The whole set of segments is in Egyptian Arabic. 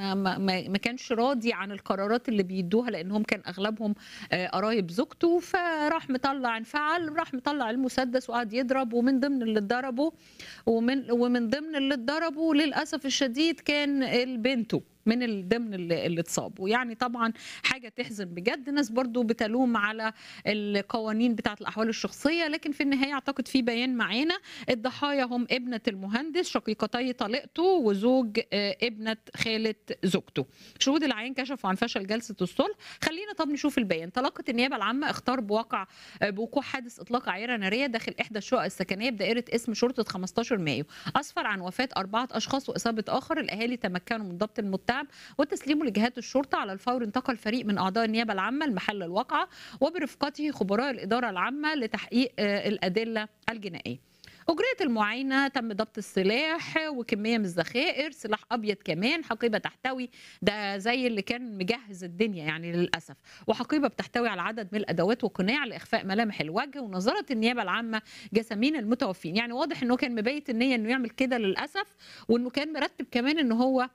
ما ما ما ما كانش راضي عن القرارات اللي بيدوها لانهم كان اغلبهم آه، قرايب زوجته فراح مطلع انفعل راح مطلع المسدس وقعد يضرب ومن ضمن اللي اتضربوا ومن ومن ضمن اللي اتضربوا للاسف الشديد كان بنته من ال- ضمن اللي اللي اتصابوا يعني طبعا حاجه تحزن بجد ناس برضو بتلوم على القوانين بتاعه الاحوال الشخصيه لكن في النهايه اعتقد في بيان معانا الضحايا هم ابنه المهندس شقيقتي طليقته وزوج آه، ابنه خاله زوجته شهود العيان كشفوا عن فشل جلسه الصلح خلينا طب نشوف البيان تلقت النيابه العامه اختار بواقع آه، بوقوع حادث اطلاق عيره ناريه داخل احدى الشقق السكنيه بدائره اسم شرطه 15 مايو اسفر عن وفاه اربعه اشخاص واصابه اخر الاهالي تمكنوا من ضبط المتهم وتسليمه لجهات الشرطه على الفور انتقل فريق من اعضاء النيابه العامه لمحل الواقعه وبرفقته خبراء الاداره العامه لتحقيق آه، الادله الجنائيه أجريت المعاينة تم ضبط السلاح وكمية من الذخائر سلاح أبيض كمان حقيبة تحتوي ده زي اللي كان مجهز الدنيا يعني للأسف وحقيبة بتحتوي على عدد من الأدوات وقناع لإخفاء ملامح الوجه ونظرت النيابة العامة جسامين المتوفين يعني واضح إنه كان مبيت النية إنه يعمل كده للأسف وإنه كان مرتب كمان إنه هو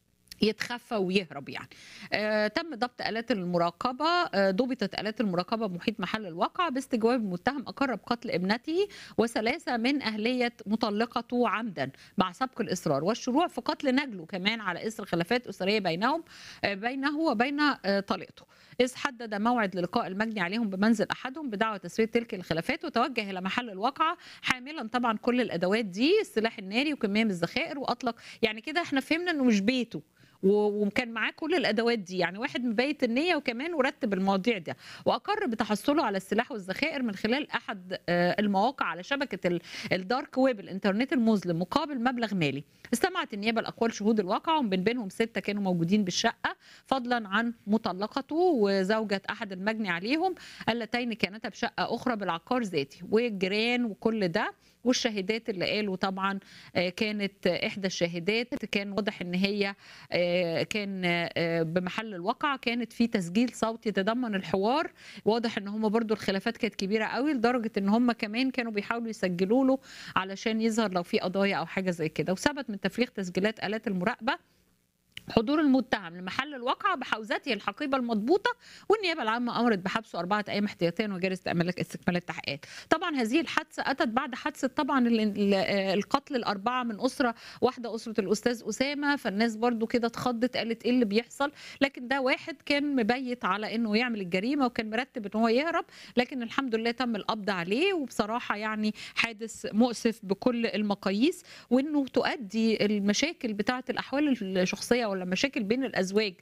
يتخفى ويهرب يعني آه تم ضبط آلات المراقبة آه ضبطت آلات المراقبة بمحيط محل الواقع باستجواب المتهم أقر بقتل ابنته وثلاثة من أهلية مطلقته عمدا مع سبق الإصرار والشروع في قتل نجله كمان على إثر خلافات أسرية بينهم آه بينه وبين آه طليقته إذ حدد موعد للقاء المجني عليهم بمنزل أحدهم بدعوى تسوية تلك الخلافات وتوجه إلى محل الواقعة حاملا طبعا كل الأدوات دي السلاح الناري وكمية من الذخائر وأطلق يعني كده احنا فهمنا إنه مش بيته و- وكان معاه كل الادوات دي يعني واحد مبيت النيه وكمان ورتب المواضيع ده واقر بتحصله على السلاح والذخائر من خلال احد آه، المواقع على شبكه ال- الدارك ويب الانترنت المظلم مقابل مبلغ مالي استمعت النيابه لاقوال شهود الواقع ومن بينهم سته كانوا موجودين بالشقه فضلا عن مطلقته وزوجه احد المجني عليهم اللتين كانتا بشقه اخرى بالعقار ذاتي والجيران وكل ده والشاهدات اللي قالوا طبعا آه، كانت آه، احدى الشاهدات كان واضح ان هي آه، كان آه، بمحل الواقع كانت في تسجيل صوتي يتضمن الحوار واضح ان هم برضو الخلافات كانت كبيره قوي لدرجه ان هم كمان كانوا بيحاولوا يسجلوا له علشان يظهر لو في قضايا او حاجه زي كده وثبت من تفريغ تسجيلات الات المراقبه حضور المتهم لمحل الواقعة بحوزته الحقيبة المضبوطة والنيابة العامة أمرت بحبسه أربعة أيام احتياطيا وجاري استكمال استكمال التحقيقات طبعا هذه الحادثة أتت بعد حادثة طبعا ال- ال- القتل الأربعة من أسرة واحدة أسرة الأستاذ أسامة فالناس برضو كده اتخضت قالت إيه اللي بيحصل لكن ده واحد كان مبيت على إنه يعمل الجريمة وكان مرتب إن هو يهرب لكن الحمد لله تم القبض عليه وبصراحة يعني حادث مؤسف بكل المقاييس وانه تؤدي المشاكل بتاعه الاحوال الشخصيه ولا مشاكل بين الازواج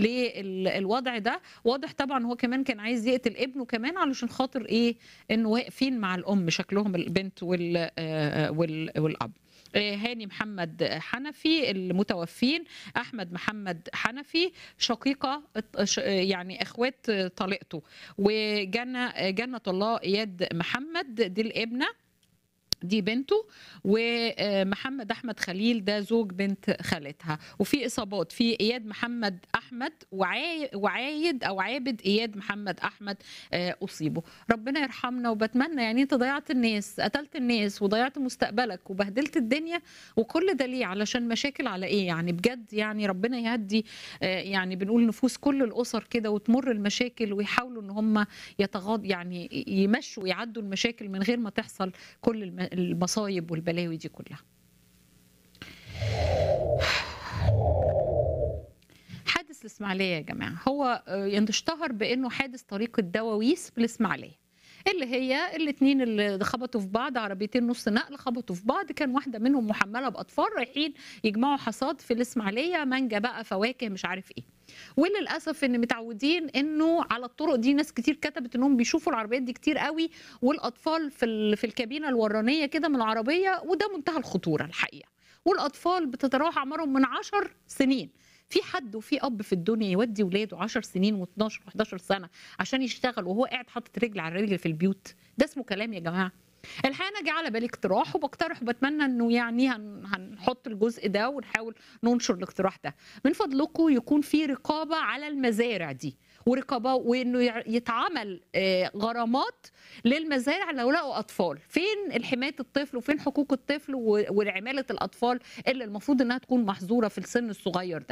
للوضع ده واضح طبعا هو كمان كان عايز يقتل ابنه كمان علشان خاطر ايه انه واقفين مع الام شكلهم البنت وال آه، وال والاب آه، هاني محمد حنفي المتوفين احمد محمد حنفي شقيقه ش- يعني اخوات طليقته وجنة جنة الله اياد محمد دي الابنه دي بنته ومحمد احمد خليل ده زوج بنت خالتها وفي اصابات في اياد محمد احمد وعاي- وعايد او عابد اياد محمد احمد آه، اصيبوا ربنا يرحمنا وبتمنى يعني انت ضيعت الناس قتلت الناس وضيعت مستقبلك وبهدلت الدنيا وكل ده ليه علشان مشاكل على ايه يعني بجد يعني ربنا يهدي آه، يعني بنقول نفوس كل الاسر كده وتمر المشاكل ويحاولوا ان هم يتغاض يعني يمشوا ويعدوا المشاكل من غير ما تحصل كل الم- المصايب والبلاوي دي كلها حادث الاسماعيليه يا جماعه هو آه، اشتهر بانه حادث طريق الدواويس بالاسماعيليه اللي هي الاثنين اللي خبطوا في بعض عربيتين نص نقل خبطوا في بعض كان واحده منهم محمله باطفال رايحين يجمعوا حصاد في الاسماعيليه مانجا بقى فواكه مش عارف ايه وللاسف ان متعودين انه على الطرق دي ناس كتير كتبت انهم بيشوفوا العربيات دي كتير قوي والاطفال في ال- في الكابينه الورانيه كده من العربيه وده منتهى الخطوره الحقيقه والاطفال بتتراوح اعمارهم من 10 سنين في حد وفي اب في الدنيا يودي ولاده 10 سنين و12 و11 سنه عشان يشتغل وهو قاعد حاطط رجل على رجل في البيوت ده اسمه كلام يا جماعه الحقيقه انا جه على بالي اقتراح وبقترح وبتمنى انه يعني هن هنحط الجزء ده ونحاول ننشر الاقتراح ده من فضلكم يكون في رقابه على المزارع دي ورقابه وانه يع- يتعمل آه، غرامات للمزارع لو لقوا اطفال فين حمايه الطفل وفين حقوق الطفل و- وعماله الاطفال اللي المفروض انها تكون محظوره في السن الصغير ده